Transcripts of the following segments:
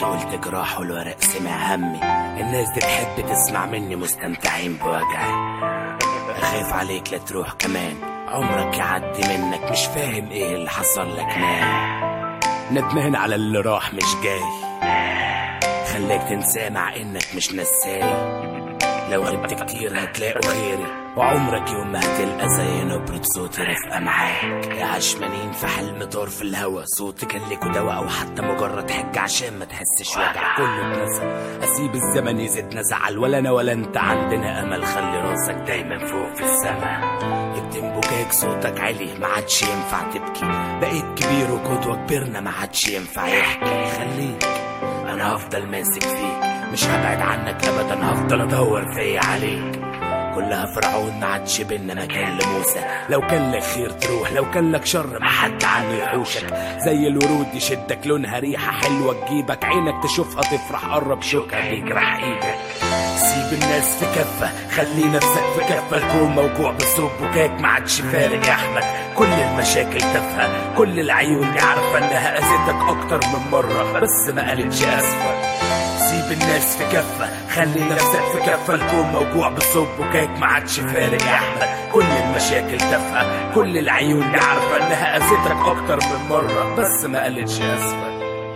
تحكي قلت جراح والورق سمع همي الناس دي تحب تسمع مني مستمتعين بوجعي اخاف عليك لا تروح كمان عمرك يعدي منك مش فاهم ايه اللي حصل لك نام ندمان على اللي راح مش جاي خلاك تنساه مع انك مش نساي لو غبت كتير هتلاقوا غيري وعمرك يوم ما هتلقى زي نبرة صوتي رفقة معاك يا عشمانين في حلم طار في الهوا صوتي كان ليكوا دواء او حتى مجرد حجة عشان ما تحسش وجع كله اتنسى اسيب الزمن يزيدنا زعل ولا انا ولا انت عندنا امل خلي راسك دايما فوق في السما اكتم بكاك صوتك عالي ما عادش ينفع تبكي بقيت كبير وقدوة كبرنا ما عادش ينفع يحكي خليك انا هفضل ماسك فيك مش هبعد عنك ابدا هفضل ادور فيا عليك كلها فرعون ما عادش بينا مكان لموسى لو كان لك خير تروح لو كان لك شر ما حد عنه يحوشك زي الورود يشدك لونها ريحة حلوة تجيبك عينك تشوفها تفرح قرب شوكها بيجرح ايدك سيب الناس في كفة خلي نفسك في كفة الكون موجوع بصوت بكاك ما عادش فارق يا احمد كل المشاكل تافهة كل العيون دي عارفة انها اذتك اكتر من مرة بس ما قالتش اسفة سيب الناس في كفة خلي نفسك في كفة الكون موجوع بصوت بكاك ما عادش فارق يا احمد كل المشاكل تافهة كل العيون دي عارفة انها اذتك اكتر من مرة بس ما قالتش اسفة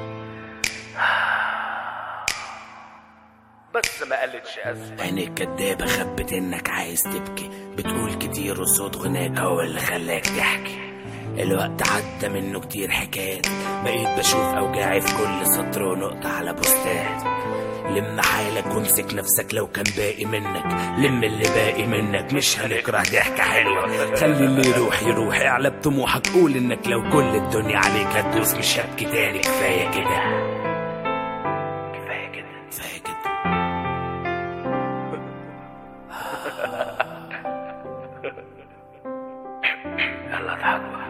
بس ما قالتش اسفة عينيك كدابة خبت انك عايز تبكي بتقول كتير وصوت غناك هو اللي خلاك تحكي الوقت عدى منه كتير حكايات بقيت بشوف اوجاعي في كل سطر ونقطة على بوستات لم حالك وامسك نفسك لو كان باقي منك لم اللي باقي منك مش هنكره ضحكة حلوة خلي اللي يروح يروح اعلى بطموحك قول انك لو كل الدنيا عليك هتدوس مش هبكي تاني كفاية كده كفاية كده كفاية كده يلا اضحك بقى